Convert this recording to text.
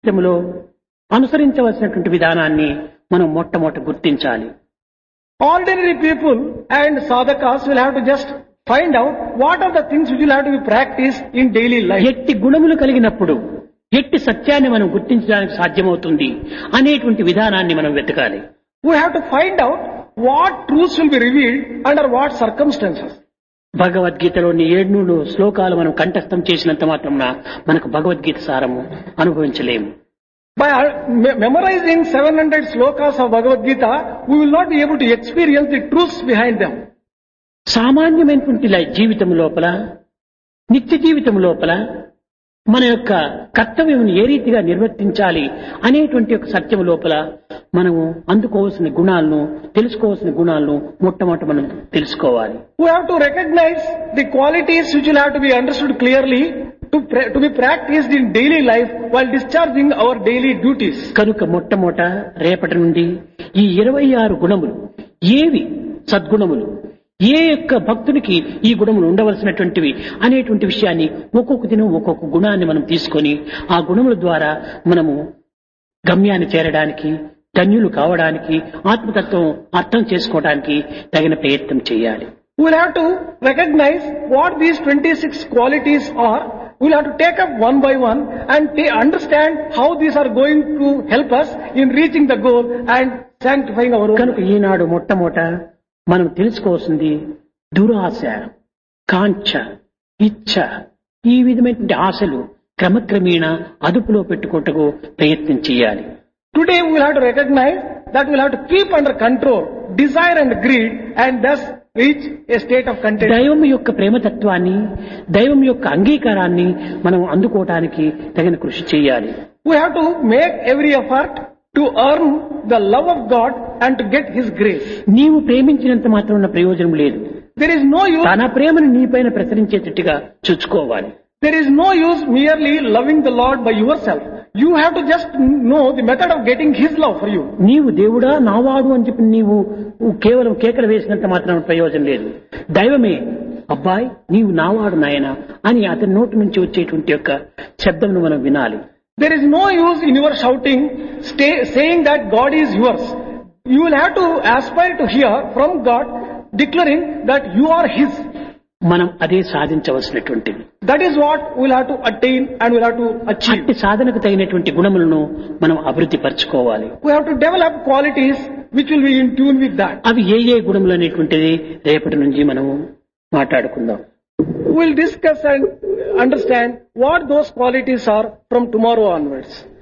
జీవితంలో అనుసరించవలసినటువంటి విధానాన్ని మనం మొట్టమొదట గుర్తించాలి Ordinary people and sadhakas will have to just find out what are the things which will have to be practiced in daily life. ఎట్టి గుణములు కలిగినప్పుడు ఎట్టి సత్యాన్ని మనం గుర్తించడానికి సాధ్యమవుతుంది అనేటువంటి విధానాన్ని మనం వెతకాలి We have to find out what truths will be revealed under what circumstances. భగవద్గీతలోని ఏడు శ్లోకాలు మనం కంఠస్థం చేసినంత మాత్రమున మనకు భగవద్గీత సారము అనుభవించలేము By uh, me- memorizing 700 slokas of Bhagavad Gita, we will not be able to experience the truths behind them. సామాన్యమైనటువంటి లై- జీవితం లోపల నిత్య జీవితం లోపల మన యొక్క కర్తవ్యం ఏ రీతిగా నిర్వర్తించాలి అనేటువంటి ఒక సత్యం లోపల మనము అందుకోవాల్సిన గుణాలను తెలుసుకోవాల్సిన గుణాలను మొట్టమొదట మనం తెలుసుకోవాలి We have to recognize the qualities which will have to be understood clearly to, pra- to be practiced in daily life while discharging our daily duties. కనుక మొట్టమొదట రేపటి నుండి ఈ ఇరవై ఆరు గుణములు ఏవి సద్గుణములు ఏ యొక్క భక్తునికి ఈ గుణములు ఉండవలసినటువంటివి అనేటువంటి విషయాన్ని ఒక్కొక్క దినం ఒక్కొక్క గుణాన్ని మనం తీసుకొని ఆ గుణముల ద్వారా మనము గమ్యాన్ని చేరడానికి ధన్యులు కావడానికి ఆత్మతత్వం అర్థం చేసుకోవడానికి తగిన ప్రయత్నం చేయాలి We'll have to recognize what these 26 qualities are. We'll have to take up one by one and ta- understand how these are going to help us in reaching the goal and sanctifying our own. కనుక ఈనాడు మొట్టమొదట మనం తెలుసుకోవాల్సింది దురాశ కాంక్ష ఇచ్ఛ ఈ విధమైనటువంటి ఆశలు క్రమక్రమేణ అదుపులో పెట్టుకుంటకు ప్రయత్నం చేయాలి Today we'll have to recognize that we'll have to keep under control desire and greed and thus reach a state of content. దైవం యొక్క ప్రేమతత్వాన్ని దైవం యొక్క అంగీకారాన్ని మనం అందుకోవటానికి తగిన కృషి చేయాలి We have to make every effort to earn the love of God and to get His grace. నీవు ప్రేమించినంత మాత్రం ఉన్న ప్రయోజనం లేదు There is no use, తన ప్రేమను నీపైన ప్రసరించేటట్టుగా చూసుకోవాలి there is no use merely loving the Lord by yourself. You have to just know the method of getting His love for you. నీవు దేవుడా నావాడు అని చెప్పి నీవు కేవలం కేకలు వేసినంత మాత్రం ప్రయోజనం లేదు దైవమే అబ్బాయి నీవు నావాడు నాయన అని అతని నోటి నుంచి వచ్చేటువంటి యొక్క శబ్దంను మనం వినాలి There is no use in your shouting, stay, saying that God is yours. You will have to aspire to hear from God declaring that you are His. మనం అదే సాధించవలసినటువంటిది That is what we'll have to attain and we'll have to achieve. అట్టి సాధనకు తగినటువంటి గుణములను మనం అభివృద్ధి పరచుకోవాలి We have to develop qualities which will be in tune with that. అవి ఏ ఏ గుణములు అనేటువంటిది రేపటి నుంచి మనము మాట్లాడుకుందాం We'll discuss and understand what those qualities are from tomorrow onwards.